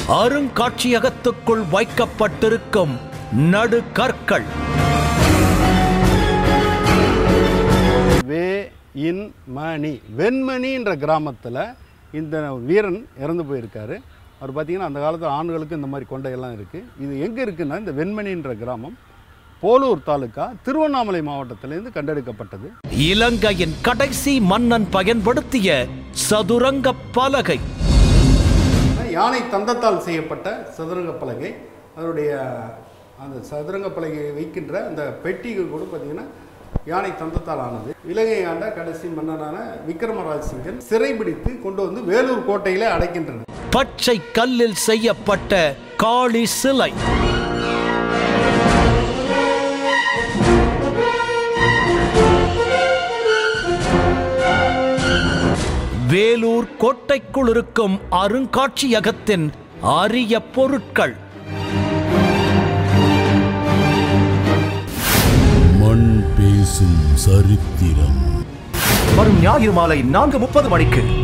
அருங்காட்சியகத்துக்குள் வைக்கப்பட்டிருக்கும் நடுகற்கள் வே இன் மணி வெண்மணின்ற கிராமத்தில் இந்த வீரன் இறந்து போயிருக்காரு அவர் பார்த்தீங்கன்னா அந்த காலத்தில் ஆண்களுக்கு இந்த மாதிரி கொண்டையெல்லாம் இருக்குது இது எங்கே இருக்குன்னா இந்த வெண்மணின்ற கிராமம் போலூர் தாலுக்கா திருவண்ணாமலை மாவட்டத்திலேருந்து கண்டெடுக்கப்பட்டது இலங்கையின் கடைசி மன்னன் பயன்படுத்திய சதுரங்க பலகை யானை தந்தத்தால் செய்யப்பட்ட சதுரங்க பலகை அதனுடைய அந்த சதுரங்க பலகையை வைக்கின்ற அந்த பெட்டிகள் கூட பார்த்தீங்கன்னா யானை தந்தத்தால் ஆனது இலங்கை ஆண்ட கடைசி மன்னனான விக்ரமராஜ் சிங்கன் சிறைபிடித்து கொண்டு வந்து வேலூர் கோட்டையிலே அடைக்கின்றனர் பச்சை கல்லில் செய்யப்பட்ட காளி சிலை வேலூர் கோட்டைக்குள் இருக்கும் அருங்காட்சியகத்தின் அரிய பொருட்கள் மண் பேசும் சரித்திரம் வரும் ஞாயிறு மாலை நான்கு முப்பது மணிக்கு